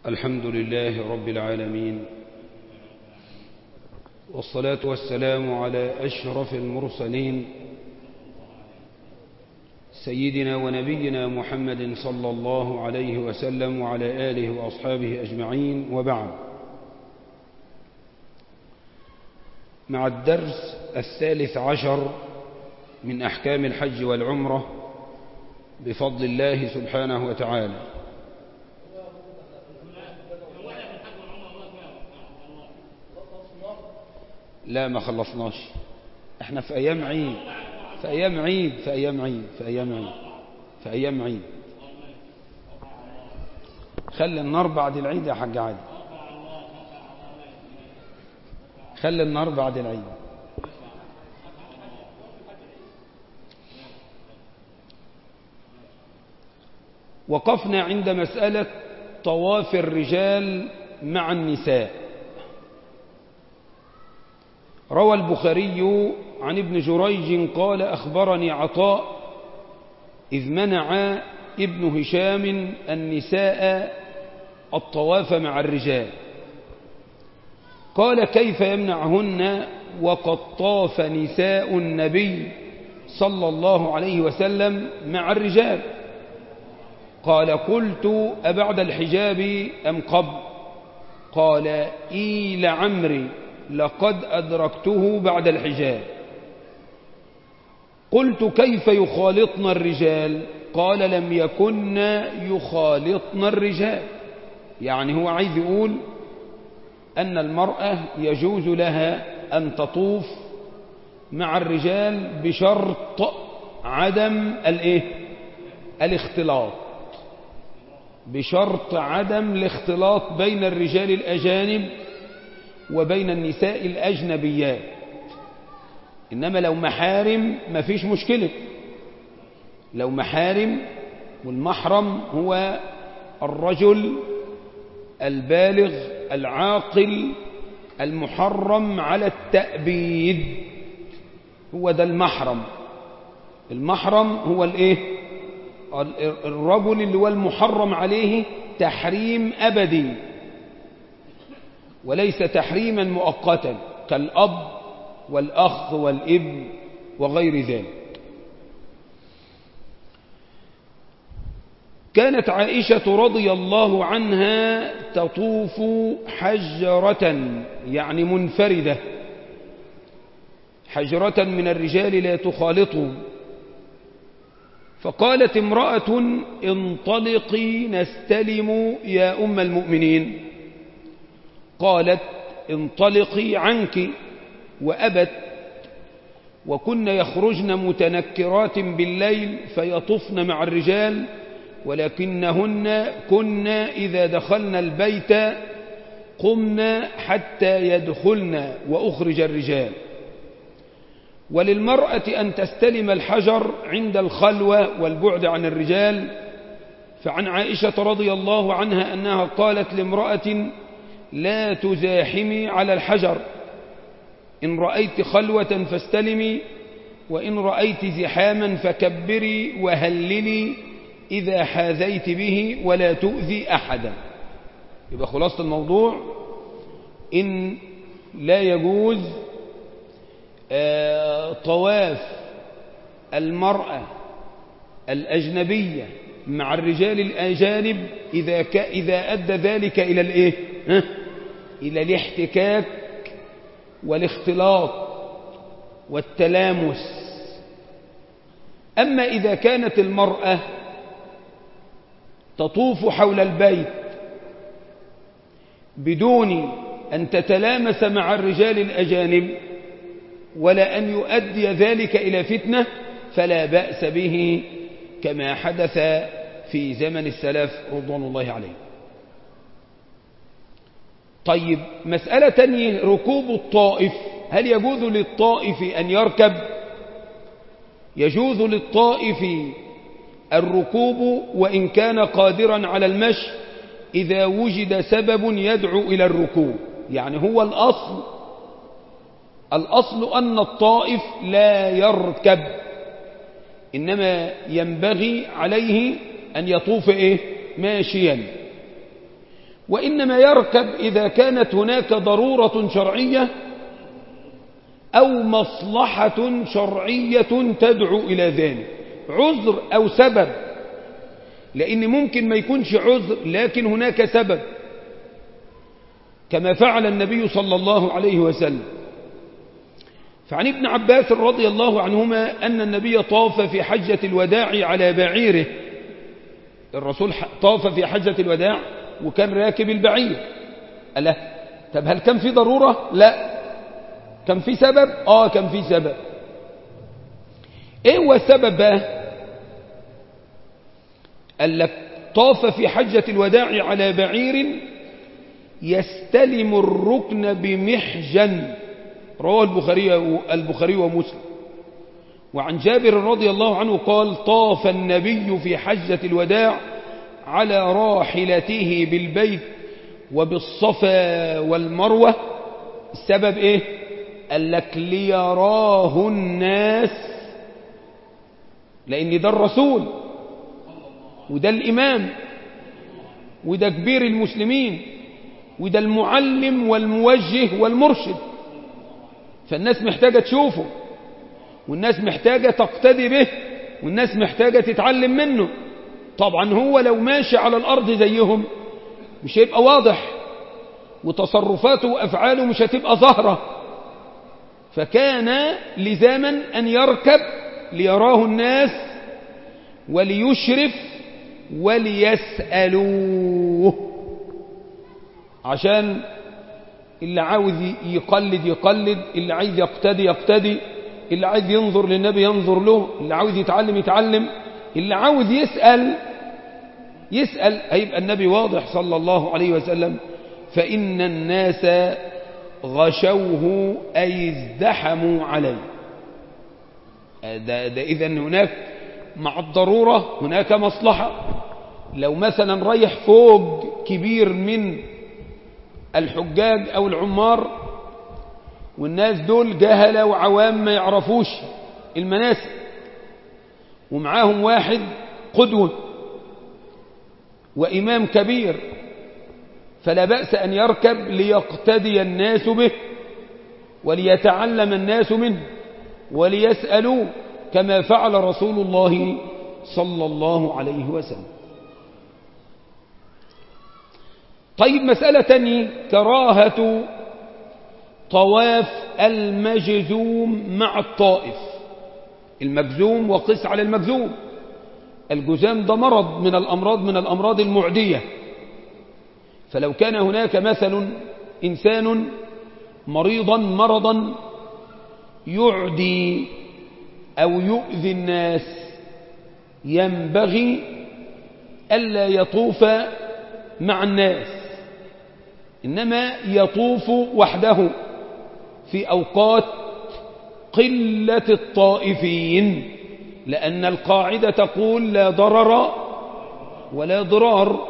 الحمد لله رب العالمين والصلاة والسلام على أشرف المرسلين سيدنا ونبينا محمد صلى الله عليه وسلم وعلى آله وأصحابه أجمعين وبعد مع الدرس الثالث عشر من أحكام الحج والعمرة بفضل الله سبحانه وتعالى لا ما خلصناش احنا في ايام عيد في ايام عيد في ايام عيد في ايام عيد في ايام عيد خلي النار بعد العيد يا حاج عادي خلي النار بعد العيد وقفنا عند مسألة طواف الرجال مع النساء روى البخاري عن ابن جريج قال أخبرني عطاء إذ منع ابن هشام النساء الطواف مع الرجال قال كيف يمنعهن وقد طاف نساء النبي صلى الله عليه وسلم مع الرجال قال قلت أبعد الحجاب أم قبل قال إي لعمري لقد أدركته بعد الحجاب قلت كيف يخالطن الرجال قال لم يكن يخالطن الرجال يعني هو عايز يقول أن المرأة يجوز لها أن تطوف مع الرجال بشرط عدم الايه الاختلاط بشرط عدم الاختلاط بين الرجال الأجانب وبين النساء الأجنبيات إنما لو محارم ما فيش مشكلة لو محارم والمحرم هو الرجل البالغ العاقل المحرم على التأبيد هو ده المحرم المحرم هو الايه الرجل اللي هو المحرم عليه تحريم أبدي وليس تحريما مؤقتا كالأب والأخ والابن وغير ذلك كانت عائشة رضي الله عنها تطوف حجرة يعني منفردة حجرة من الرجال لا تخالطهم فقالت امرأة انطلقي نستلم يا أم المؤمنين قالت انطلقي عنك وأبت وكن يخرجن متنكرات بالليل فيطفن مع الرجال ولكنهن كن إذا دخلن البيت قمن حتى يدخلن وأخرج الرجال وللمرأة أن تستلم الحجر عند الخلوة والبعد عن الرجال فعن عائشة رضي الله عنها أنها قالت لامرأة لا تزاحمي على الحجر إن رأيت خلوة فاستلمي وإن رأيت زحاما فكبري وهللي إذا حاذيت به ولا تؤذي أحدا يبقى خلاصة الموضوع إن لا يجوز طواف المرأة الأجنبية مع الرجال الأجانب إذا, ك... إذا أدى ذلك إلى الإيه؟ ها؟ إلى الاحتكاك والاختلاط والتلامس أما إذا كانت المرأة تطوف حول البيت بدون أن تتلامس مع الرجال الأجانب ولا أن يؤدي ذلك إلى فتنة فلا بأس به كما حدث في زمن السلف رضوان الله عليه طيب مسألة تانية ركوب الطائف هل يجوز للطائف أن يركب يجوز للطائف الركوب وإن كان قادرا على المشي إذا وجد سبب يدعو إلى الركوب يعني هو الأصل الأصل أن الطائف لا يركب إنما ينبغي عليه أن يطوف إيه ماشيا وإنما يركب إذا كانت هناك ضرورة شرعية أو مصلحة شرعية تدعو إلى ذلك عذر أو سبب لأن ممكن ما يكونش عذر لكن هناك سبب كما فعل النبي صلى الله عليه وسلم فعن ابن عباس رضي الله عنهما أن النبي طاف في حجة الوداع على بعيره الرسول طاف في حجة الوداع وكان راكب البعير ألا طب هل كان في ضرورة لا كان في سبب آه كان في سبب ايه هو السبب بقى قال لك طاف في حجة الوداع على بعير يستلم الركن بمحجن رواه البخاري البخاري ومسلم وعن جابر رضي الله عنه قال طاف النبي في حجة الوداع على راحلته بالبيت وبالصفا والمروة السبب ايه قال لك ليراه الناس لان ده الرسول وده الامام وده كبير المسلمين وده المعلم والموجه والمرشد فالناس محتاجة تشوفه والناس محتاجة تقتدي به والناس محتاجة تتعلم منه طبعا هو لو ماشي على الأرض زيهم مش هيبقى واضح وتصرفاته وأفعاله مش هتبقى ظاهرة فكان لزاما أن يركب ليراه الناس وليشرف وليسألوه عشان اللي عاوز يقلد يقلد اللي عايز يقتدي يقتدي اللي عايز ينظر للنبي ينظر له اللي عاوز يتعلم يتعلم اللي عاوز يسأل يسأل هيبقى النبي واضح صلى الله عليه وسلم فإن الناس غشوه أي ازدحموا عليه ده, ده إذا هناك مع الضرورة هناك مصلحة لو مثلا رايح فوق كبير من الحجاج أو العمار والناس دول جهلة وعوام ما يعرفوش المناسك ومعاهم واحد قدوة وإمام كبير فلا بأس أن يركب ليقتدي الناس به وليتعلم الناس منه وليسألوا كما فعل رسول الله صلى الله عليه وسلم طيب مسألة تانية كراهة طواف المجزوم مع الطائف المجزوم وقس على المجزوم الجزام ده مرض من الأمراض من الأمراض المعدية فلو كان هناك مثل إنسان مريضا مرضا يعدي أو يؤذي الناس ينبغي ألا يطوف مع الناس إنما يطوف وحده في أوقات قلة الطائفين لأن القاعدة تقول لا ضرر ولا ضرار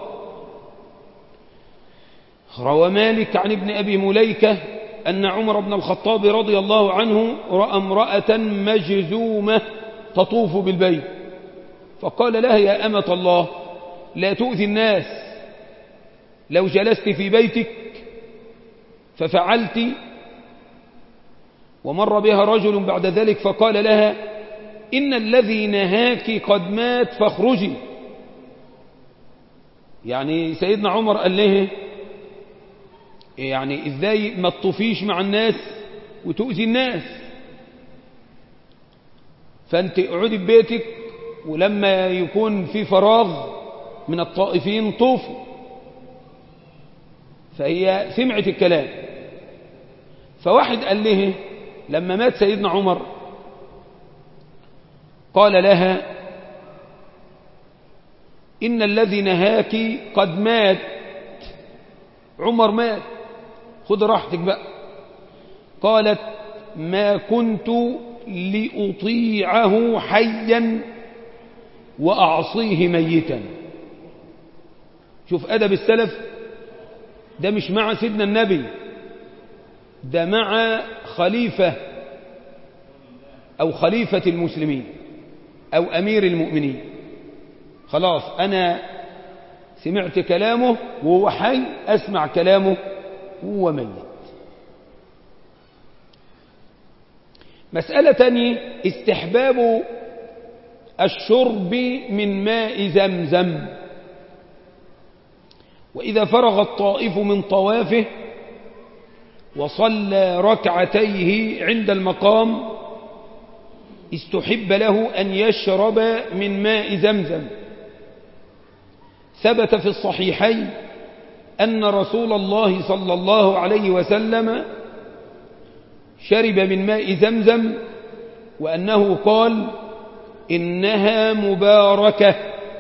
روى مالك عن ابن أبي مليكة أن عمر بن الخطاب رضي الله عنه رأى امرأة مجزومة تطوف بالبيت فقال لها يا أمة الله لا تؤذي الناس لو جلست في بيتك ففعلت ومر بها رجل بعد ذلك فقال لها إن الذي نهاك قد مات فاخرجي يعني سيدنا عمر قال له يعني ازاي ما تطوفيش مع الناس وتؤذي الناس فانت اقعدي ببيتك ولما يكون في فراغ من الطائفين طوفوا فهي سمعت الكلام فواحد قال له لما مات سيدنا عمر قال لها إن الذي نهاك قد مات عمر مات خد راحتك بقى قالت ما كنت لأطيعه حيا وأعصيه ميتا شوف أدب السلف ده مش مع سيدنا النبي ده مع خليفة أو خليفة المسلمين أو أمير المؤمنين خلاص أنا سمعت كلامه وهو حي أسمع كلامه وهو ميت مسألة تانية استحباب الشرب من ماء زمزم وإذا فرغ الطائف من طوافه وصلى ركعتيه عند المقام استحب له أن يشرب من ماء زمزم ثبت في الصحيحين أن رسول الله صلى الله عليه وسلم شرب من ماء زمزم وأنه قال إنها مباركة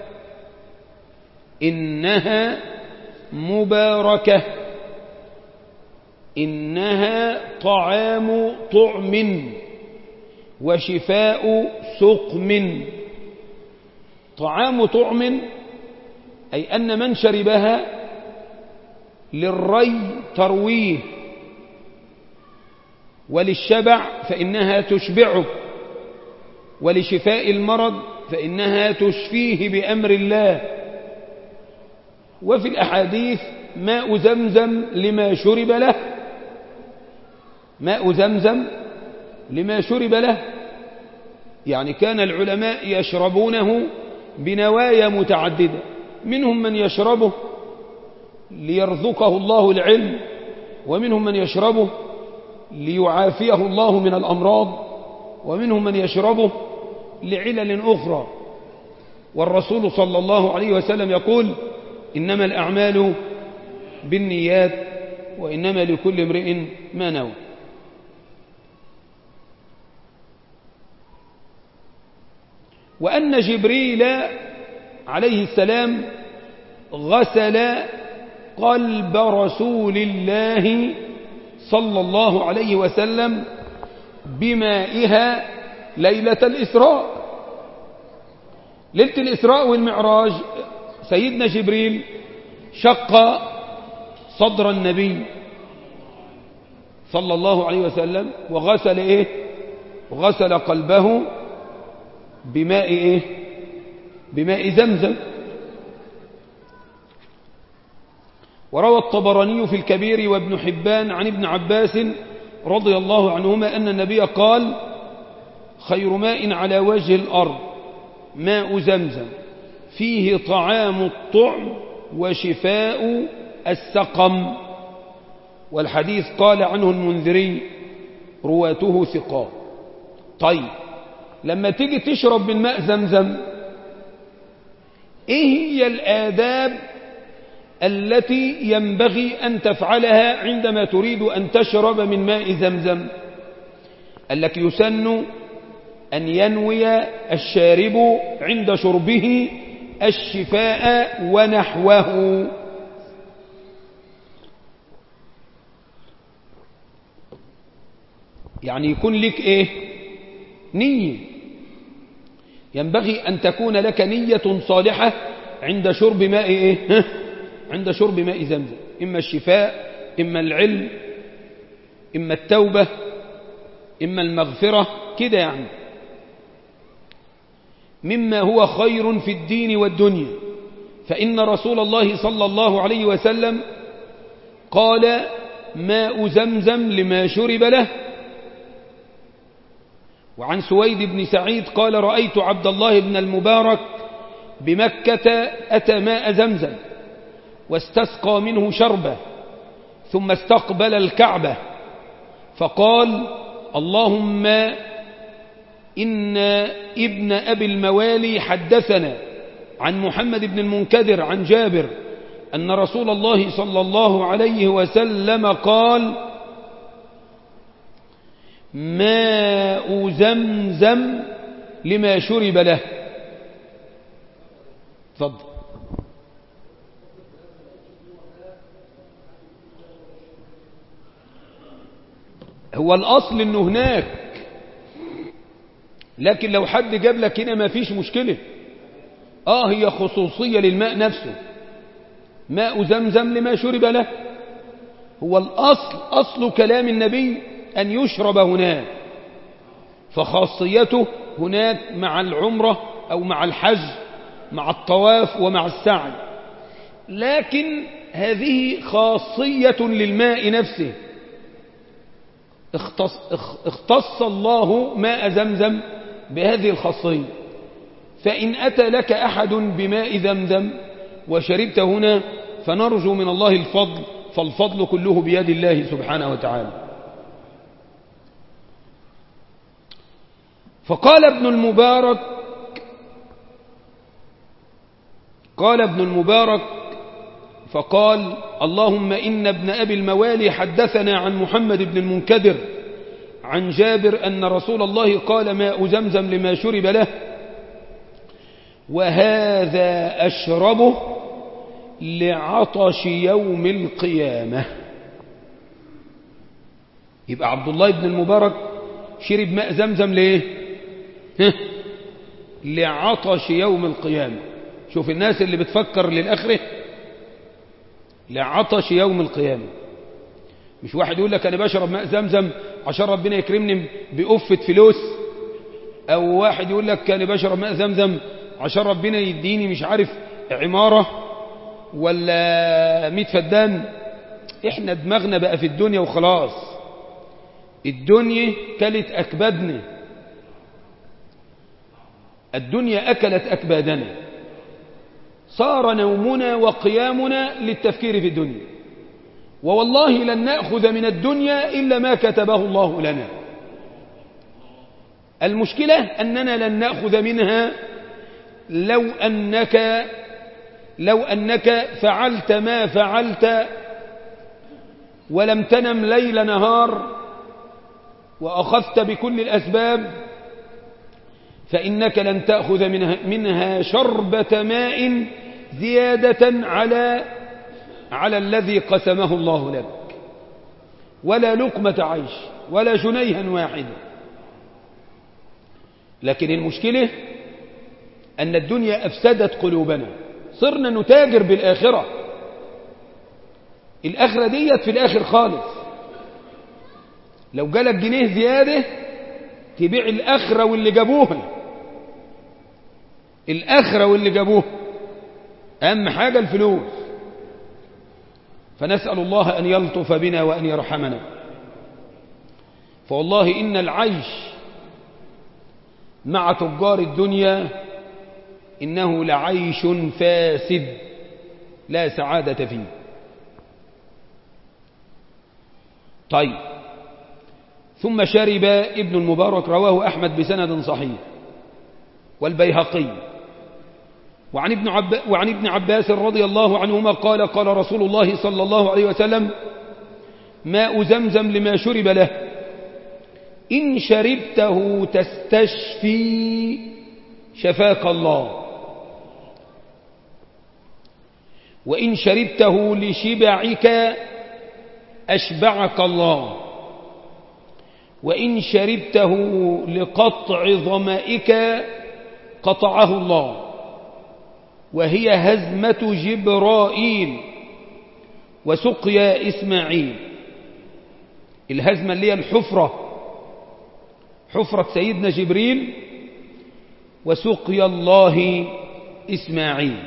إنها مباركة إنها طعام طعم وشفاء سقم طعام طعم أي أن من شربها للري ترويه وللشبع فإنها تشبعه ولشفاء المرض فإنها تشفيه بأمر الله وفي الأحاديث ماء زمزم لما شرب له ماء زمزم لما شرب له يعني كان العلماء يشربونه بنوايا متعددة منهم من يشربه ليرزقه الله العلم ومنهم من يشربه ليعافيه الله من الأمراض ومنهم من يشربه لعلل أخرى والرسول صلى الله عليه وسلم يقول إنما الأعمال بالنيات وإنما لكل امرئ ما نوى وأن جبريل عليه السلام غسل قلب رسول الله صلى الله عليه وسلم بمائها ليلة الإسراء ليلة الإسراء والمعراج سيدنا جبريل شق صدر النبي صلى الله عليه وسلم وغسل إيه وغسل قلبه بماء إيه بماء زمزم وروى الطبراني في الكبير وابن حبان عن ابن عباس رضي الله عنهما أن النبي قال خير ماء على وجه الأرض ماء زمزم فيه طعام الطعم وشفاء السقم والحديث قال عنه المنذري رواته ثقات طيب لما تيجي تشرب من ماء زمزم ايه هي الآداب التي ينبغي أن تفعلها عندما تريد أن تشرب من ماء زمزم قال لك يسن أن ينوي الشارب عند شربه الشفاء ونحوه يعني يكون لك ايه نية ينبغي أن تكون لك نية صالحة عند شرب ماء ايه عند شرب ماء زمزم إما الشفاء إما العلم إما التوبة إما المغفرة كده يعني مما هو خير في الدين والدنيا فإن رسول الله صلى الله عليه وسلم قال ماء زمزم لما شرب له وعن سويد بن سعيد قال رأيت عبد الله بن المبارك بمكة أتى ماء زمزم واستسقى منه شربة ثم استقبل الكعبة فقال اللهم إن ابن أبي الموالي حدثنا عن محمد بن المنكدر عن جابر أن رسول الله صلى الله عليه وسلم قال ماء زمزم لما شرب له تفضل هو الأصل أنه هناك لكن لو حد جاب لك هنا ما فيش مشكلة آه هي خصوصية للماء نفسه ماء زمزم لما شرب له هو الأصل أصل كلام النبي أن يشرب هناك فخاصيته هناك مع العمرة أو مع الحج مع الطواف ومع السعي لكن هذه خاصية للماء نفسه اختص, اختص الله ماء زمزم بهذه الخاصية فإن أتى لك أحد بماء زمزم وشربت هنا فنرجو من الله الفضل فالفضل كله بيد الله سبحانه وتعالى فقال ابن المبارك قال ابن المبارك فقال اللهم إن ابن أبي الموالي حدثنا عن محمد بن المنكدر عن جابر أن رسول الله قال ماء زمزم لما شرب له وهذا أشربه لعطش يوم القيامة يبقى عبد الله بن المبارك شرب ماء زمزم ليه لعطش يوم القيامة شوف الناس اللي بتفكر للآخرة لعطش يوم القيامة مش واحد يقول لك أنا بشرب ماء زمزم عشان ربنا يكرمني بأفة فلوس أو واحد يقول لك أنا بشرب ماء زمزم عشان ربنا يديني مش عارف عمارة ولا ميت فدان احنا دماغنا بقى في الدنيا وخلاص الدنيا كلت أكبادنا الدنيا أكلت أكبادنا صار نومنا وقيامنا للتفكير في الدنيا ووالله لن نأخذ من الدنيا إلا ما كتبه الله لنا المشكلة أننا لن نأخذ منها لو أنك لو أنك فعلت ما فعلت ولم تنم ليل نهار وأخذت بكل الأسباب فإنك لن تأخذ منها, منها شربة ماء زيادة على على الذي قسمه الله لك ولا لقمة عيش ولا جنيها واحدا لكن المشكلة أن الدنيا أفسدت قلوبنا صرنا نتاجر بالآخرة الآخرة ديت في الآخر خالص لو جالك جنيه زيادة تبيع الآخرة واللي جابوها الآخرة واللي جابوها أهم حاجة الفلوس فنسأل الله أن يلطف بنا وأن يرحمنا فوالله إن العيش مع تجار الدنيا إنه لعيش فاسد لا سعادة فيه طيب ثم شرب ابن المبارك رواه أحمد بسند صحيح والبيهقي وعن ابن, عب وعن ابن عباس رضي الله عنهما قال قال رسول الله صلى الله عليه وسلم ماء زمزم لما شرب له إن شربته تستشفي شفاك الله وإن شربته لشبعك أشبعك الله وإن شربته لقطع ظمائك قطعه الله وهي هزمة جبرائيل وسقيا إسماعيل الهزمة اللي هي الحفرة حفرة سيدنا جبريل وسقيا الله إسماعيل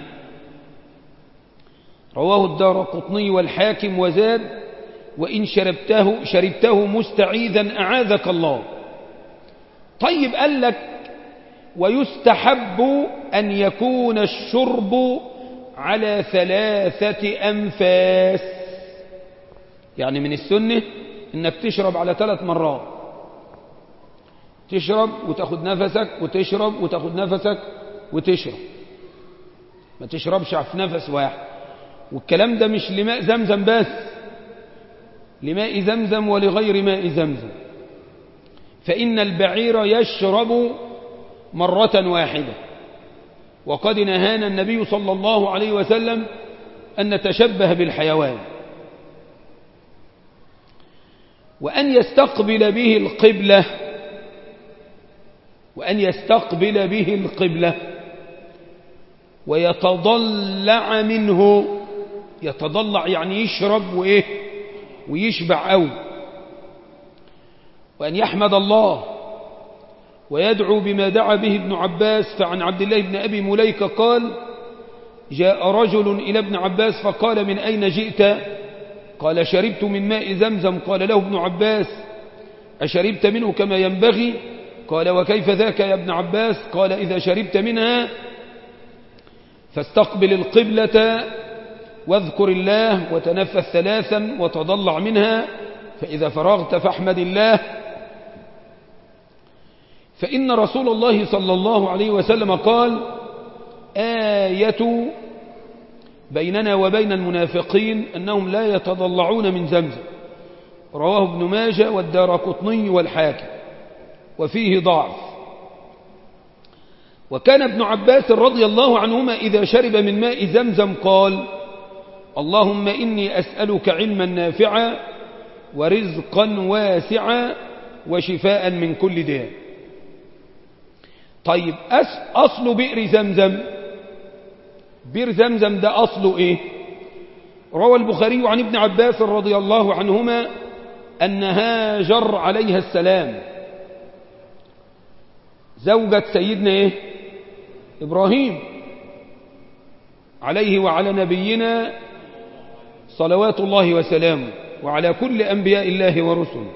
رواه الدار قطني والحاكم وزاد وإن شربته, شربته مستعيذا أعاذك الله طيب قال لك ويستحب أن يكون الشرب على ثلاثة أنفاس يعني من السنة انك تشرب على ثلاث مرات تشرب وتاخد نفسك وتشرب وتاخد نفسك وتشرب ما تشربش في نفس واحد والكلام ده مش لماء زمزم بس لماء زمزم ولغير ماء زمزم فإن البعير يشرب مرة واحدة وقد نهانا النبي صلى الله عليه وسلم أن نتشبه بالحيوان وأن يستقبل به القبلة وأن يستقبل به القبلة ويتضلع منه يتضلع يعني يشرب وإيه ويشبع أو وأن يحمد الله ويدعو بما دعا به ابن عباس فعن عبد الله بن أبي مليكة قال جاء رجل إلى ابن عباس فقال من أين جئت قال شربت من ماء زمزم قال له ابن عباس أشربت منه كما ينبغي قال وكيف ذاك يا ابن عباس قال إذا شربت منها فاستقبل القبلة واذكر الله وتنفس ثلاثا وتضلع منها فإذا فرغت فاحمد الله فإن رسول الله صلى الله عليه وسلم قال آية بيننا وبين المنافقين أنهم لا يتضلعون من زمزم رواه ابن ماجه والدار قطني والحاكم وفيه ضعف وكان ابن عباس رضي الله عنهما إذا شرب من ماء زمزم قال اللهم إني أسألك علما نافعا ورزقا واسعا وشفاء من كل داء طيب أصل بئر زمزم بئر زمزم ده أصله إيه روى البخاري عن ابن عباس رضي الله عنهما أن هاجر عليها السلام زوجة سيدنا إيه إبراهيم عليه وعلى نبينا صلوات الله وسلامه وعلى كل أنبياء الله ورسله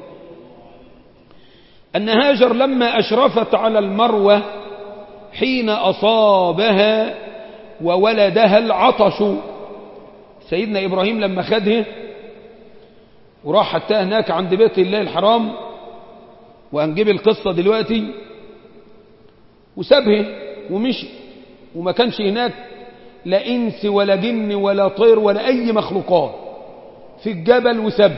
أن هاجر لما أشرفت على المروة حين أصابها وولدها العطش سيدنا إبراهيم لما خده وراح حتى هناك عند بيت الله الحرام وهنجيب القصة دلوقتي وسابه ومشي وما كانش هناك لا إنس ولا جن ولا طير ولا أي مخلوقات في الجبل وسب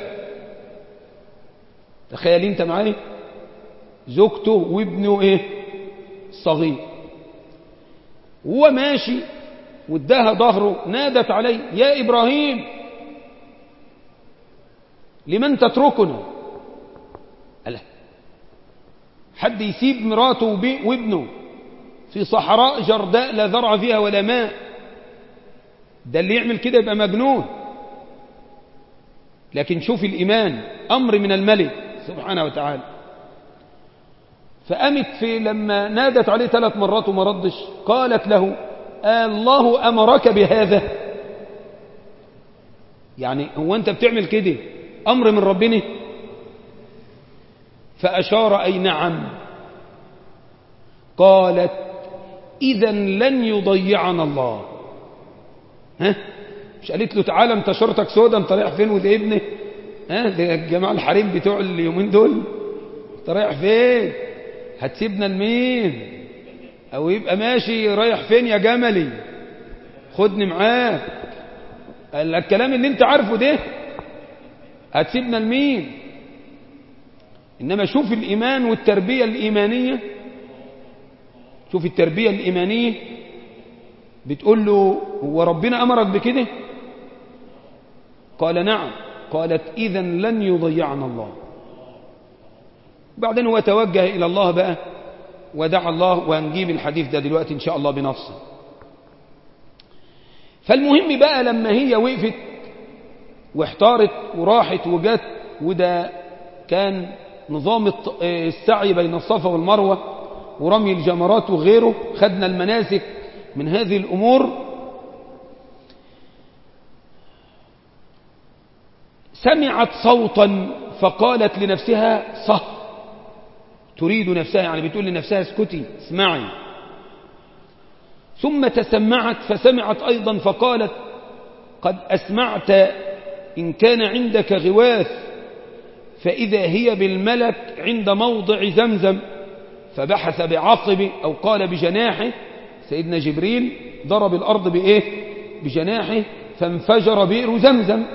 تخيل انت معايا زوجته وابنه ايه صغير وهو ماشي واداها ظهره نادت عليه يا إبراهيم لمن تتركنا ألا حد يسيب مراته وابنه في صحراء جرداء لا ذرع فيها ولا ماء ده اللي يعمل كده يبقى مجنون لكن شوف الإيمان أمر من الملك سبحانه وتعالى فقامت في لما نادت عليه ثلاث مرات وما ردش قالت له الله أمرك بهذا يعني هو أنت بتعمل كده أمر من ربنا فأشار أي نعم قالت إذا لن يضيعنا الله ها مش قالت له تعالى انت شرطك سودا انت رايح فين وده ابني ها ده الجماعة الحريم بتوع اليومين دول انت رايح فين هتسيبنا لمين او يبقى ماشي رايح فين يا جملي خدني معاك الكلام اللي انت عارفه ده هتسيبنا لمين انما شوف الايمان والتربية الايمانية شوف التربية الايمانية بتقول له هو ربنا امرك بكده قال نعم قالت اذا لن يضيعنا الله بعدين هو توجه إلى الله بقى ودعا الله وهنجيب الحديث ده دلوقتي إن شاء الله بنصه فالمهم بقى لما هي وقفت واحتارت وراحت وجت وده كان نظام السعي بين الصفا والمروة ورمي الجمرات وغيره خدنا المناسك من هذه الأمور سمعت صوتا فقالت لنفسها صه تريد نفسها يعني بتقول لنفسها اسكتي اسمعي ثم تسمعت فسمعت أيضا فقالت قد أسمعت إن كان عندك غواث فإذا هي بالملك عند موضع زمزم فبحث بعقبه أو قال بجناحه سيدنا جبريل ضرب الأرض بإيه بجناحه فانفجر بئر زمزم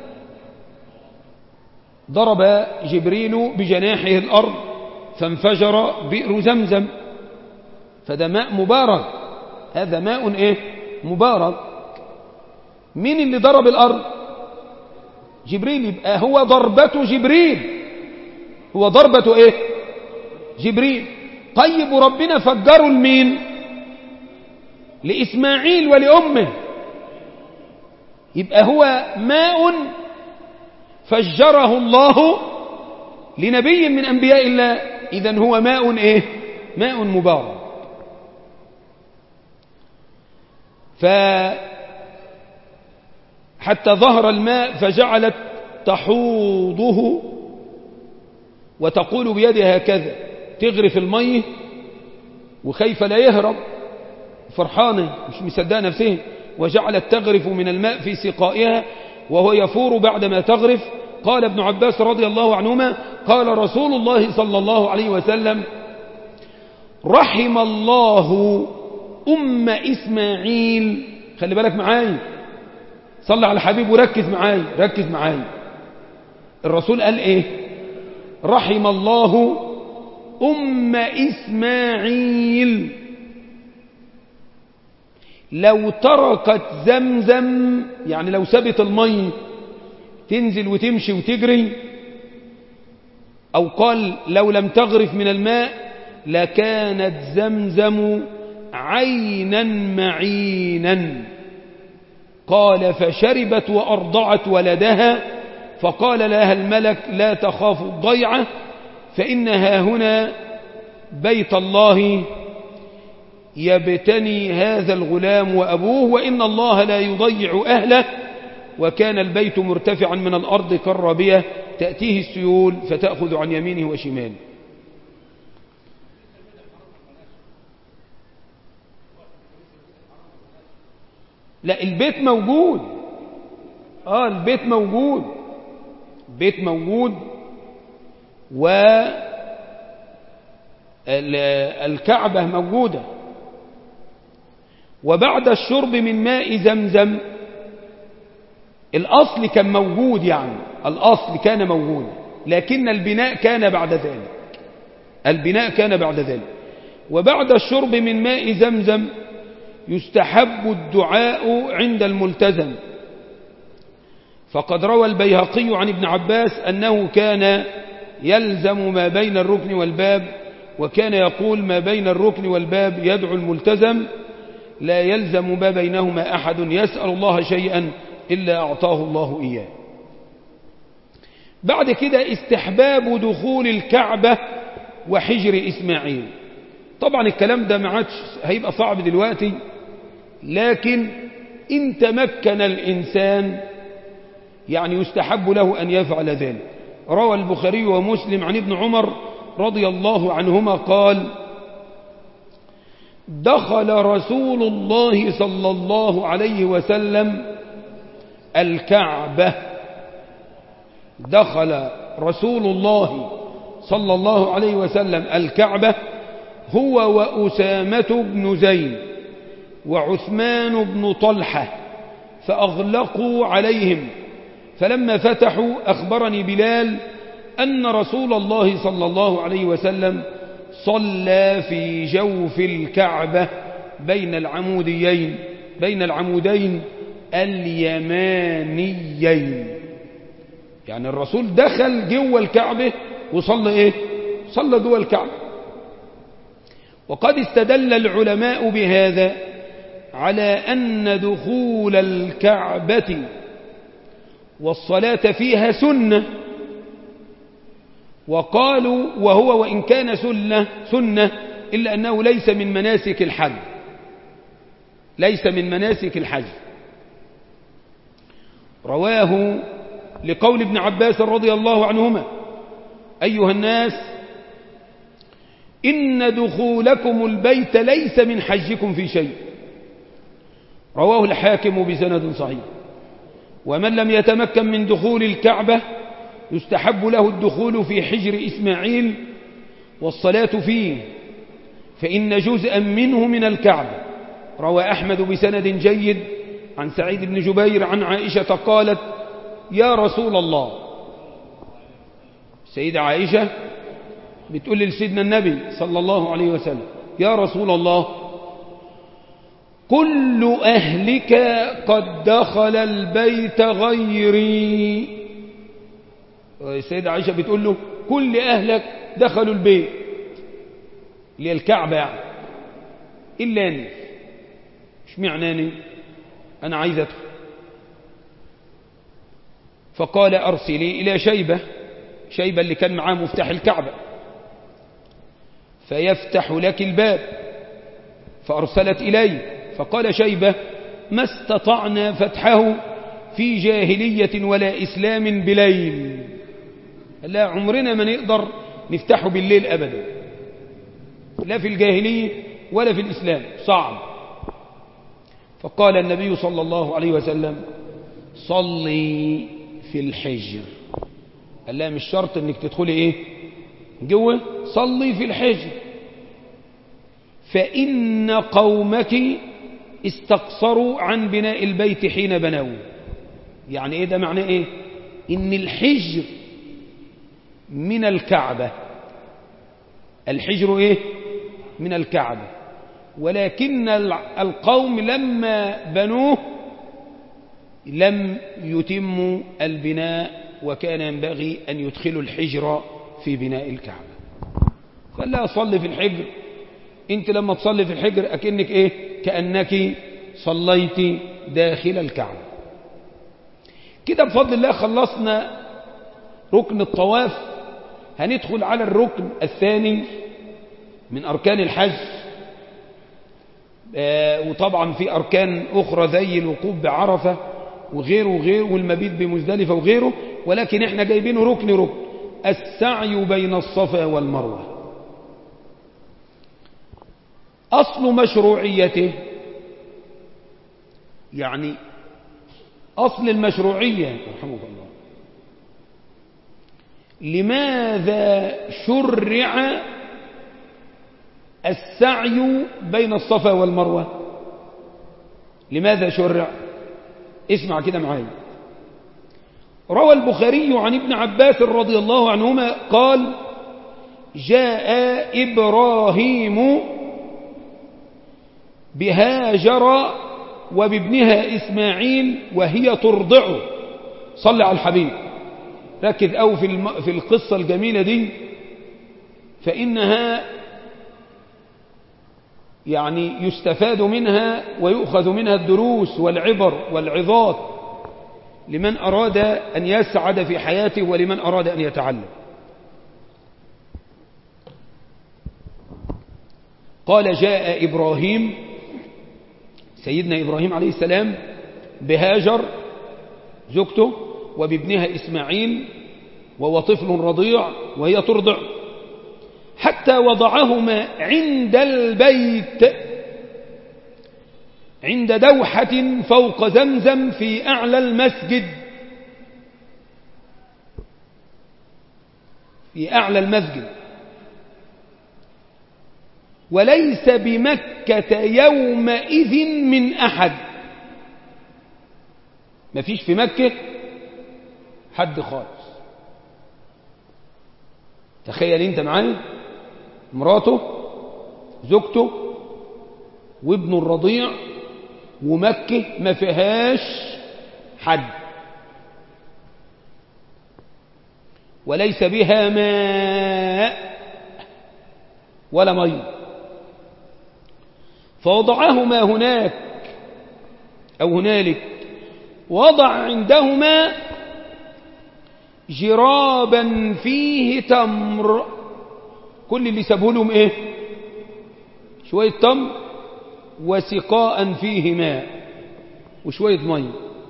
ضرب جبريل بجناحه الأرض فانفجر بئر زمزم فده ماء مبارك هذا ماء ايه مبارك مين اللي ضرب الارض جبريل يبقى هو ضربته جبريل هو ضربته ايه جبريل طيب وربنا فجروا لمين لإسماعيل ولأمه يبقى هو ماء فجره الله لنبي من أنبياء الله إذا هو ماء إيه ماء مبارك حتى ظهر الماء فجعلت تحوضه وتقول بيدها هكذا تغرف المية وخايفة لا يهرب فرحانة مش مصدقة نفسها وجعلت تغرف من الماء في سقائها وهو يفور بعدما تغرف قال ابن عباس رضي الله عنهما قال رسول الله صلى الله عليه وسلم رحم الله أم إسماعيل خلي بالك معاي صلى على حبيب وركز معاي ركز معاي الرسول قال ايه رحم الله أم إسماعيل لو تركت زمزم يعني لو سبت المي تنزل وتمشي وتجري أو قال لو لم تغرف من الماء لكانت زمزم عينا معينا قال فشربت وأرضعت ولدها فقال لها الملك لا تخاف الضيعة فإنها هنا بيت الله يبتني هذا الغلام وأبوه وإن الله لا يضيع أهله وكان البيت مرتفعا من الأرض كالرابية تأتيه السيول فتأخذ عن يمينه وشماله لا البيت موجود اه البيت موجود بيت موجود و الكعبة موجودة وبعد الشرب من ماء زمزم الأصل كان موجود يعني الأصل كان موجود لكن البناء كان بعد ذلك البناء كان بعد ذلك وبعد الشرب من ماء زمزم يستحب الدعاء عند الملتزم فقد روى البيهقي عن ابن عباس أنه كان يلزم ما بين الركن والباب وكان يقول ما بين الركن والباب يدعو الملتزم لا يلزم ما بينهما أحد يسأل الله شيئا إلا أعطاه الله إياه بعد كده استحباب دخول الكعبة وحجر إسماعيل طبعا الكلام ده ما عادش هيبقى صعب دلوقتي لكن إن تمكن الإنسان يعني يستحب له أن يفعل ذلك روى البخاري ومسلم عن ابن عمر رضي الله عنهما قال دخل رسول الله صلى الله عليه وسلم الكعبة دخل رسول الله صلى الله عليه وسلم الكعبة هو وأسامة بن زيد وعثمان بن طلحة فأغلقوا عليهم فلما فتحوا أخبرني بلال أن رسول الله صلى الله عليه وسلم صلى في جوف الكعبة بين العموديين بين العمودين اليمانيين يعني الرسول دخل جوه الكعبة وصلى ايه صلى جوه الكعبة وقد استدل العلماء بهذا على أن دخول الكعبة والصلاة فيها سنة وقالوا وهو وإن كان سنة, سنة إلا أنه ليس من مناسك الحج ليس من مناسك الحج رواه لقول ابن عباس رضي الله عنهما أيها الناس إن دخولكم البيت ليس من حجكم في شيء رواه الحاكم بسند صحيح ومن لم يتمكن من دخول الكعبة يستحب له الدخول في حجر إسماعيل والصلاة فيه فإن جزءا منه من الكعبة روى أحمد بسند جيد عن سعيد بن جبير عن عائشة قالت يا رسول الله سيدة عائشة بتقول لسيدنا النبي صلى الله عليه وسلم يا رسول الله كل أهلك قد دخل البيت غيري السيدة عائشة بتقول له كل أهلك دخلوا البيت اللي الكعبة يعني إلا أني مش معناني أنا عايز أدخل فقال أرسلي إلى شيبة شيبة اللي كان معاه مفتاح الكعبة فيفتح لك الباب فأرسلت إليه فقال شيبة ما استطعنا فتحه في جاهلية ولا إسلام بليل لا عمرنا ما نقدر نفتحه بالليل أبدا لا في الجاهلية ولا في الإسلام صعب فقال النبي صلى الله عليه وسلم صلي في الحجر قال لا مش شرط انك تدخلي ايه جوه صلي في الحجر فإن قومك استقصروا عن بناء البيت حين بنوه يعني ايه ده معناه ايه ان الحجر من الكعبة الحجر ايه من الكعبة ولكن القوم لما بنوه لم يتموا البناء وكان ينبغي أن يدخلوا الحجر في بناء الكعبة فلا أصلي في الحجر انت لما تصلي في الحجر أكنك ايه كأنك صليت داخل الكعبة كده بفضل الله خلصنا ركن الطواف هندخل على الركن الثاني من أركان الحج آه وطبعا في أركان أخرى زي الوقوف بعرفة وغيره وغيره والمبيت بمزدلفة وغيره ولكن احنا جايبينه ركن ركن السعي بين الصفا والمروة أصل مشروعيته يعني أصل المشروعية رحمه الله لماذا شرع السعي بين الصفا والمروة لماذا شرع اسمع كده معايا روى البخاري عن ابن عباس رضي الله عنهما قال جاء إبراهيم بهاجر وبابنها إسماعيل وهي ترضعه صلى على الحبيب ركز أو في, الم... في القصة الجميلة دي فإنها يعني يستفاد منها ويؤخذ منها الدروس والعبر والعظات لمن أراد أن يسعد في حياته ولمن أراد أن يتعلم قال جاء إبراهيم سيدنا إبراهيم عليه السلام بهاجر زوجته وبابنها إسماعيل وهو طفل رضيع وهي ترضع حتى وضعهما عند البيت عند دوحة فوق زمزم في أعلى المسجد في أعلى المسجد وليس بمكة يومئذ من أحد ما فيش في مكة حد خالص تخيل انت معايا مراته زوجته وابنه الرضيع ومكة ما فيهاش حد وليس بها ماء ولا مي فوضعهما هناك أو هنالك وضع عندهما جرابا فيه تمر كل اللي سابه لهم ايه شوية تمر وسقاء فيه ماء وشوية مي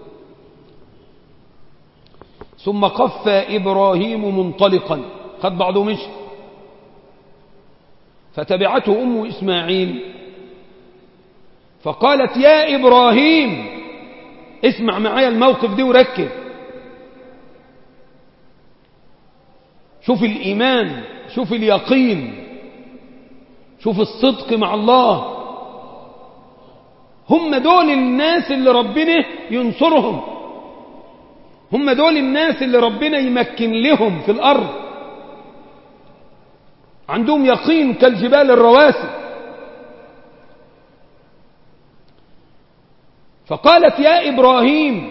ثم قف إبراهيم منطلقا خد بعضه مشي فتبعته أم إسماعيل فقالت يا إبراهيم اسمع معايا الموقف دي وركز شوف الإيمان شوف اليقين شوف الصدق مع الله هم دول الناس اللي ربنا ينصرهم هم دول الناس اللي ربنا يمكن لهم في الأرض عندهم يقين كالجبال الرواسي فقالت يا إبراهيم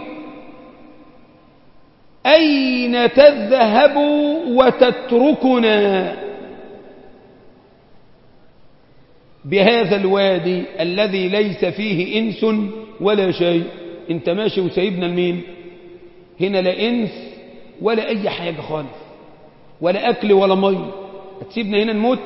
أين تذهب وتتركنا بهذا الوادي الذي ليس فيه إنس ولا شيء انت ماشي وسايبنا المين هنا لا إنس ولا أي حاجة خالص ولا أكل ولا مي هتسيبنا هنا نموت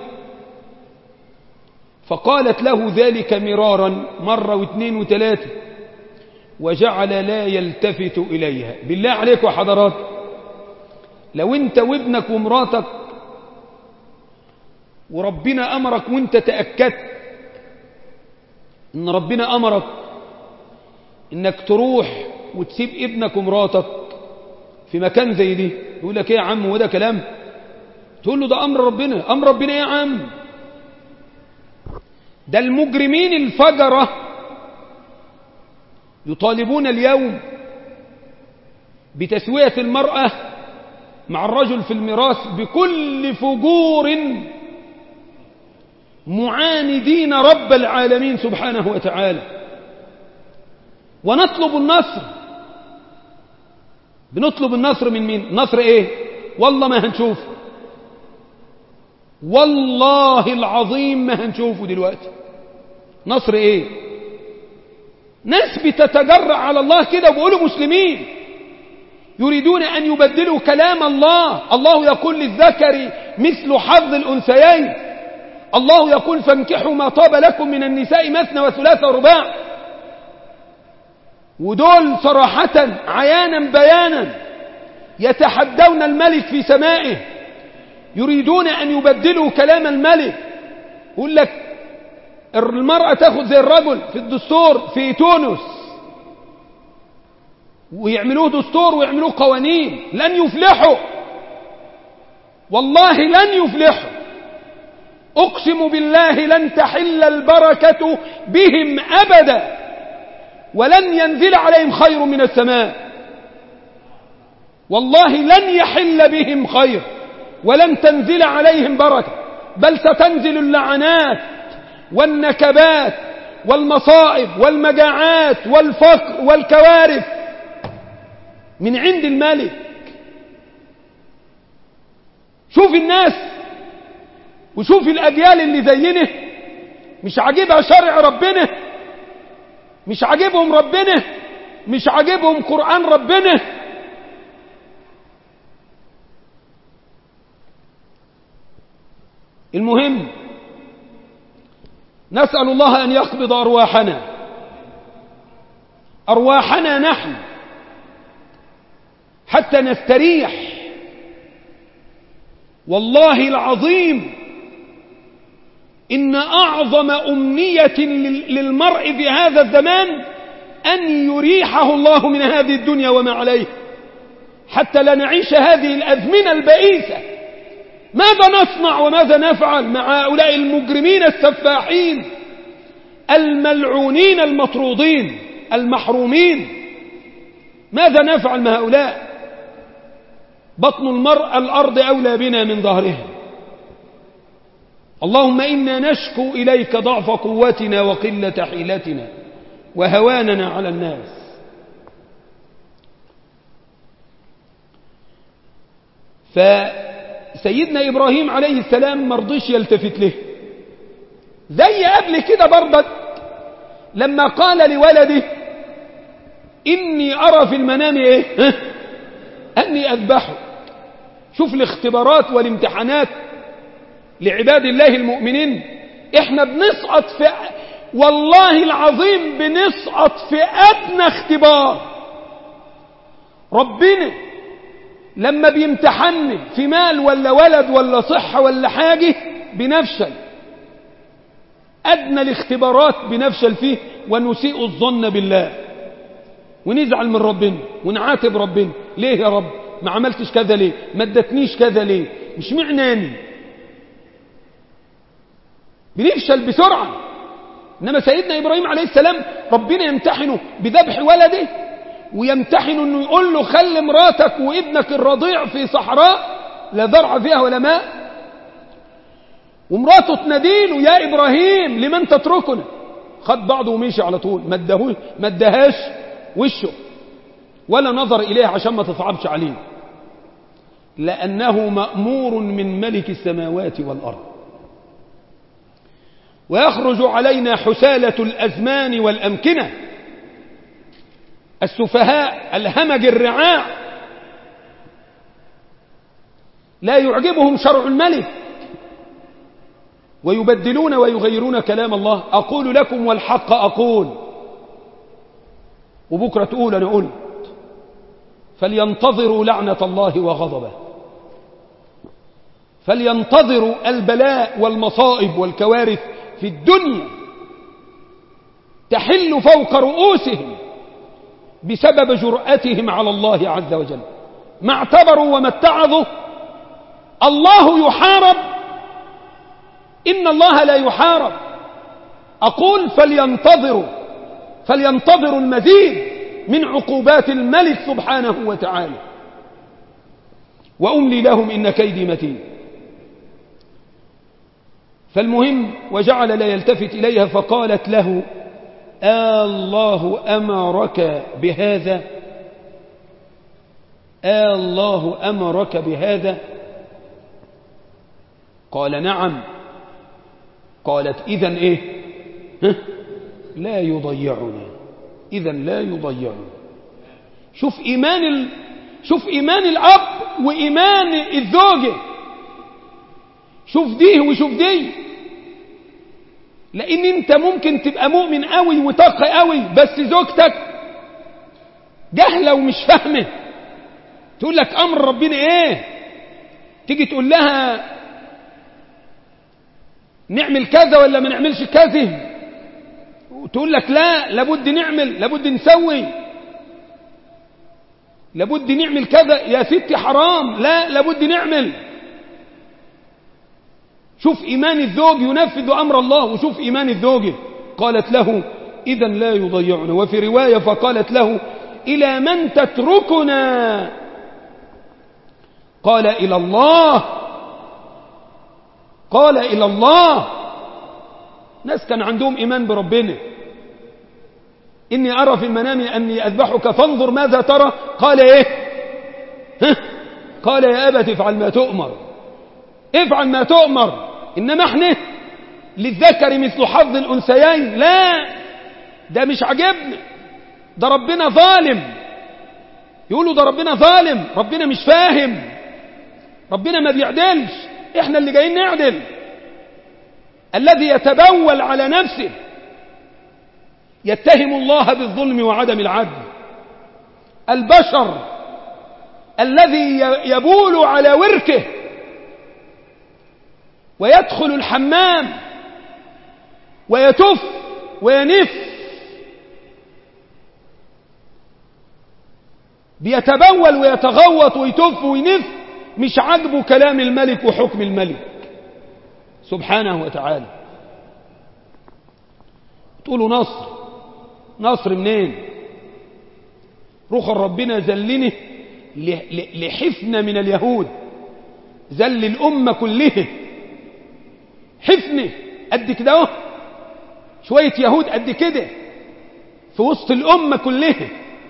فقالت له ذلك مرارا مرة واثنين وثلاثة وجعل لا يلتفت إليها بالله عليك وحضرات لو انت وابنك ومراتك وربنا أمرك وانت تأكدت ان ربنا أمرك انك تروح وتسيب ابنك ومراتك في مكان زي دي يقول لك ايه يا عم وده كلام تقول له ده امر ربنا امر ربنا ايه يا عم ده المجرمين الفجرة يطالبون اليوم بتسوية المرأة مع الرجل في الميراث بكل فجور معاندين رب العالمين سبحانه وتعالى ونطلب النصر بنطلب النصر من مين نصر ايه والله ما هنشوف والله العظيم ما هنشوفه دلوقتي نصر ايه ناس بتتجرع على الله كده وبيقولوا مسلمين يريدون أن يبدلوا كلام الله الله يقول للذكر مثل حظ الأنثيين الله يقول فانكحوا ما طاب لكم من النساء مثنى وثلاث ورباع ودول صراحة عيانا بيانا يتحدون الملك في سمائه يريدون أن يبدلوا كلام الملك يقول لك المرأة تاخذ زي الرجل في الدستور في تونس ويعملوه دستور ويعملوه قوانين لن يفلحوا والله لن يفلحوا أقسم بالله لن تحل البركة بهم أبدا ولن ينزل عليهم خير من السماء والله لن يحل بهم خير ولن تنزل عليهم بركة بل ستنزل اللعنات والنكبات والمصائب والمجاعات والفقر والكوارث من عند الملك شوف الناس وشوف الأجيال اللي زينه مش عاجبها شرع ربنا مش عاجبهم ربنا مش عاجبهم قرآن ربنا المهم نسأل الله أن يقبض أرواحنا أرواحنا نحن حتى نستريح والله العظيم إن أعظم أمنية للمرء في هذا الزمان أن يريحه الله من هذه الدنيا وما عليه حتى لا نعيش هذه الأزمنة البئيسة ماذا نصنع وماذا نفعل مع هؤلاء المجرمين السفاحين الملعونين المطرودين المحرومين ماذا نفعل مع هؤلاء بطن المرأة الأرض أولى بنا من ظهرها اللهم إنا نشكو إليك ضعف قوتنا وقلة حيلتنا وهواننا على الناس فسيدنا إبراهيم عليه السلام مرضيش يلتفت له زي قبل كده برضك لما قال لولده إني أرى في المنام إيه ها؟ أني أذبحه شوف الاختبارات والامتحانات لعباد الله المؤمنين احنا بنسقط في والله العظيم بنسقط في أدنى اختبار ربنا لما بيمتحني في مال ولا ولد ولا صحة ولا حاجة بنفشل أدنى الاختبارات بنفشل فيه ونسيء الظن بالله ونزعل من ربنا ونعاتب ربنا ليه يا رب ما عملتش كذا ليه ما ادتنيش كذا ليه مش معناني بنفشل بسرعة إنما سيدنا إبراهيم عليه السلام ربنا يمتحنه بذبح ولده ويمتحنه أنه يقول له خل مراتك وابنك الرضيع في صحراء لا زرع فيها ولا ماء ومراته تناديله يا إبراهيم لمن تتركنا خد بعضه ومشي على طول ما ادهاش وشه ولا نظر إليه عشان ما تصعبش عليه لأنه مأمور من ملك السماوات والأرض ويخرج علينا حسالة الأزمان والأمكنة السفهاء الهمج الرعاع لا يعجبهم شرع الملك ويبدلون ويغيرون كلام الله أقول لكم والحق أقول وبكرة تقول أنا قلت فلينتظروا لعنة الله وغضبه فلينتظروا البلاء والمصائب والكوارث في الدنيا تحل فوق رؤوسهم بسبب جرأتهم على الله عز وجل ما اعتبروا وما اتعظوا الله يحارب إن الله لا يحارب أقول فلينتظروا فلينتظروا المزيد من عقوبات الملك سبحانه وتعالى وأملي لهم إن كيدي متين فالمهم وجعل لا يلتفت إليها فقالت له آه الله أمرك بهذا آه الله أمرك بهذا قال نعم قالت إذن إيه ها؟ لا يضيعنا إذا لا يضيعنا شوف إيمان ال... شوف إيمان الأب وإيمان الزوجة شوف دي وشوف دي لأن أنت ممكن تبقى مؤمن قوي وتقي قوي بس زوجتك جهلة ومش فاهمة تقول لك أمر ربنا إيه تيجي تقول لها نعمل كذا ولا ما نعملش كذا وتقول لك لا لابد نعمل لابد نسوي لابد نعمل كذا يا ستي حرام لا لابد نعمل شوف إيمان الزوج ينفذ أمر الله وشوف إيمان الزوجة قالت له إذا لا يضيعنا وفي رواية فقالت له إلى من تتركنا قال إلى الله قال إلى الله ناس كان عندهم إيمان بربنا إني أرى في المنام أني أذبحك فانظر ماذا ترى قال إيه ها؟ قال يا أبت افعل ما تؤمر افعل ما تؤمر إنما احنا للذكر مثل حظ الأنثيين لا ده مش عجبنا ده ربنا ظالم يقولوا ده ربنا ظالم ربنا مش فاهم ربنا ما بيعدلش احنا اللي جايين نعدل الذي يتبول على نفسه يتهم الله بالظلم وعدم العدل البشر الذي يبول على وركه ويدخل الحمام ويتف وينف بيتبول ويتغوط ويتف وينف مش عاجبه كلام الملك وحكم الملك سبحانه وتعالى تقولوا نصر نصر منين رخر ربنا زلنه لحفنة من اليهود زل الأمة كلها حفنة قد كده شوية يهود قد كده في وسط الأمة كلها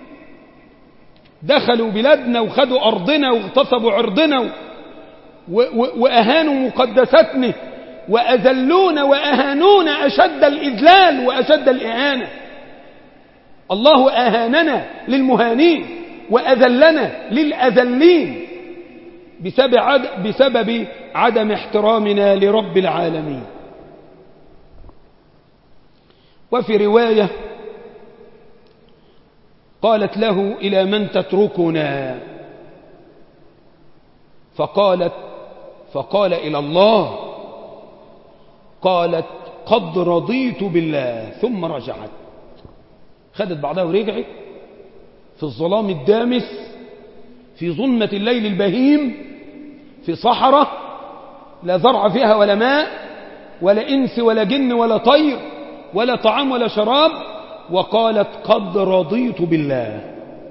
دخلوا بلادنا وخدوا أرضنا واغتصبوا عرضنا وأهانوا مقدساتنا وأذلونا وأهانونا أشد الإذلال وأشد الإهانة الله أهاننا للمهانين وأذلنا للأذلين بسبب, عد بسبب عدم احترامنا لرب العالمين وفي رواية قالت له إلى من تتركنا فقالت فقال إلى الله قالت قد رضيت بالله ثم رجعت خدت بعضها ورجعت في الظلام الدامس في ظلمة الليل البهيم في صحراء لا زرع فيها ولا ماء ولا إنس ولا جن ولا طير ولا طعام ولا شراب وقالت قد رضيت بالله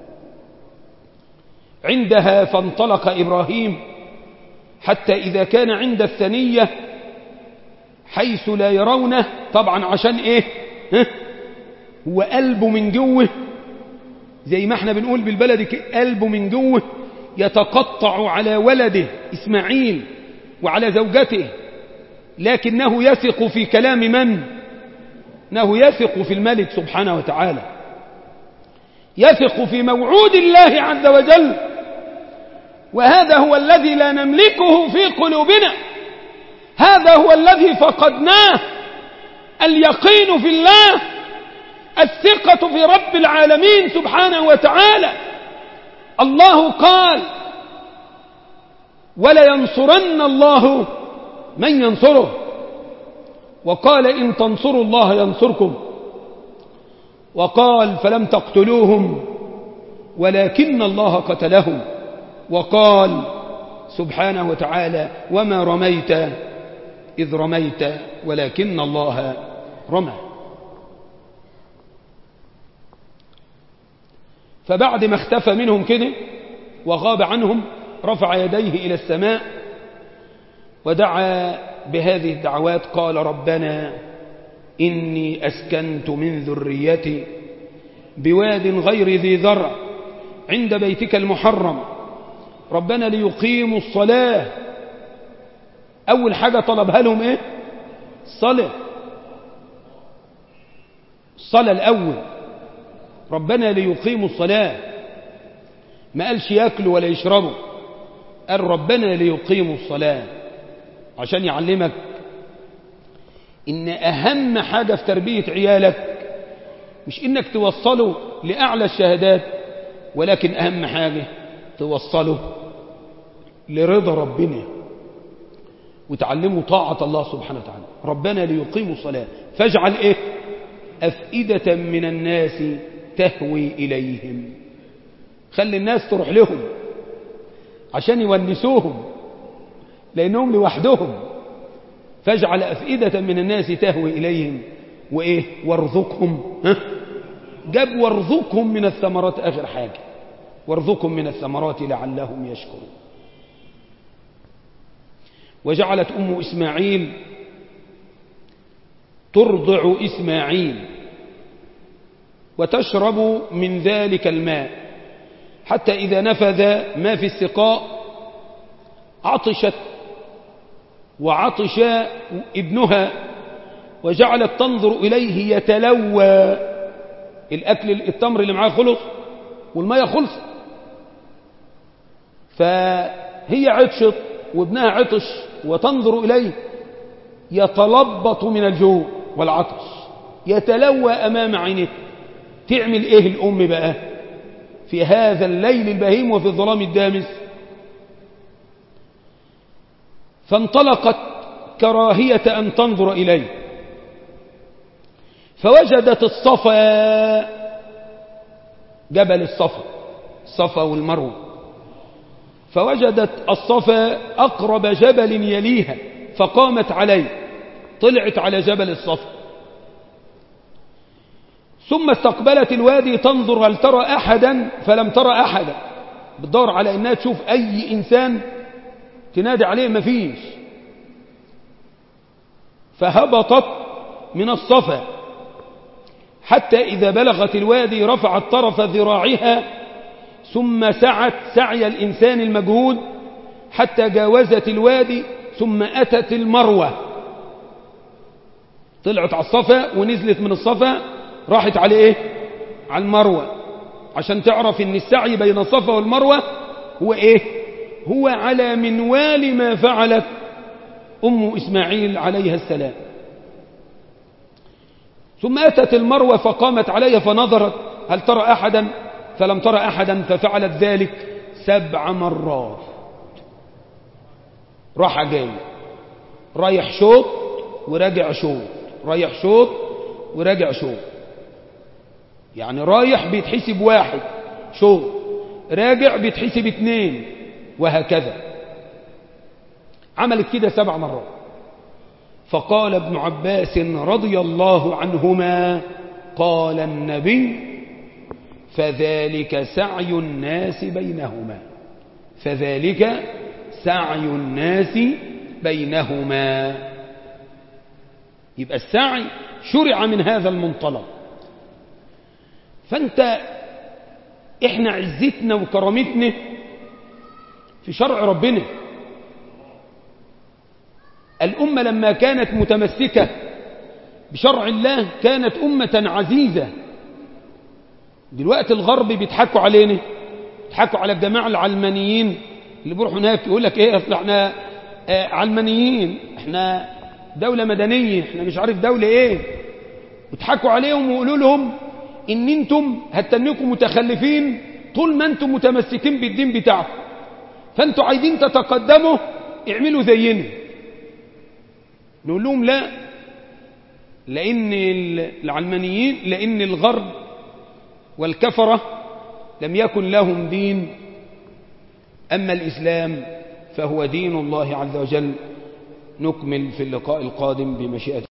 عندها فانطلق إبراهيم حتى إذا كان عند الثنية حيث لا يرونه طبعا عشان إيه ها؟ هو قلبه من جوه زي ما احنا بنقول بالبلد قلبه من جوه يتقطع على ولده إسماعيل وعلى زوجته لكنه يثق في كلام من انه يثق في الملك سبحانه وتعالى يثق في موعود الله عز وجل وهذا هو الذي لا نملكه في قلوبنا هذا هو الذي فقدناه اليقين في الله الثقة في رب العالمين سبحانه وتعالى الله قال ولينصرن الله من ينصره وقال إن تنصروا الله ينصركم وقال فلم تقتلوهم ولكن الله قتلهم وقال سبحانه وتعالى وما رميت إذ رميت ولكن الله رمى فبعد ما اختفى منهم كده وغاب عنهم رفع يديه إلى السماء ودعا بهذه الدعوات قال ربنا إني أسكنت من ذريتي بواد غير ذي ذرع عند بيتك المحرم ربنا ليقيموا الصلاة أول حاجة طلبها لهم إيه الصلاة الصلاة الأول ربنا ليقيموا الصلاة ما قالش ياكلوا ولا يشربوا قال ربنا ليقيموا الصلاة عشان يعلمك إن أهم حاجة في تربية عيالك مش إنك توصله لأعلى الشهادات ولكن أهم حاجة توصله لرضا ربنا وتعلموا طاعة الله سبحانه وتعالى ربنا ليقيموا الصلاة فاجعل إيه أفئدة من الناس تهوي إليهم خلي الناس تروح لهم عشان يونسوهم لأنهم لوحدهم فاجعل أفئدة من الناس تهوي إليهم وإيه وارزقهم ها؟ جاب وارزقهم من الثمرات آخر حاجة وارزقهم من الثمرات لعلهم يشكرون وجعلت أم إسماعيل ترضع إسماعيل وتشرب من ذلك الماء حتى إذا نفذ ما في السقاء عطشت وعطش ابنها وجعلت تنظر إليه يتلوى الأكل التمر اللي معاه خلص والمية خلص فهي عطشت وابنها عطش وتنظر إليه يتلبط من الجوع والعطش يتلوى أمام عينه تعمل إيه الأم بقى في هذا الليل البهيم وفي الظلام الدامس فانطلقت كراهية أن تنظر إليه فوجدت الصفا جبل الصفا الصفا والمروة فوجدت الصفا أقرب جبل يليها فقامت عليه طلعت على جبل الصفا ثم استقبلت الوادي تنظر هل ترى أحدا فلم ترى أحدا بتدور على أنها تشوف أي إنسان تنادي عليه مفيش فهبطت من الصفا حتى إذا بلغت الوادي رفعت طرف ذراعها ثم سعت سعي الإنسان المجهود حتى جاوزت الوادي ثم أتت المروة طلعت على الصفا ونزلت من الصفا راحت على إيه على المروة عشان تعرف ان السعي بين الصفا والمروة هو إيه هو على منوال ما فعلت أم إسماعيل عليها السلام ثم أتت المروة فقامت عليها فنظرت هل ترى أحدا فلم ترى أحدا ففعلت ذلك سبع مرات راح جاي رايح شوط وراجع شوط رايح شوط وراجع شوط يعني رايح بيتحسب واحد شوط راجع بيتحسب اتنين وهكذا عملت كده سبع مرات فقال ابن عباس رضي الله عنهما قال النبي فذلك سعي الناس بينهما فذلك سعي الناس بينهما يبقى السعي شرع من هذا المنطلق فانت احنا عزتنا وكرامتنا في شرع ربنا الأمة لما كانت متمسكة بشرع الله كانت أمة عزيزة دلوقتي الغرب بيضحكوا علينا بيضحكوا على الجماعة العلمانيين اللي بيروحوا هناك يقول لك ايه اصل احنا آه علمانيين احنا دولة مدنية احنا مش عارف دولة ايه وتحكوا عليهم ويقولوا لهم ان انتم هتنكم متخلفين طول ما انتم متمسكين بالدين بتاعكم فانتوا عايزين تتقدموا اعملوا زينا نقول لهم لا لان العلمانيين لان الغرب والكفرة لم يكن لهم دين أما الإسلام فهو دين الله عز وجل نكمل في اللقاء القادم بمشيئة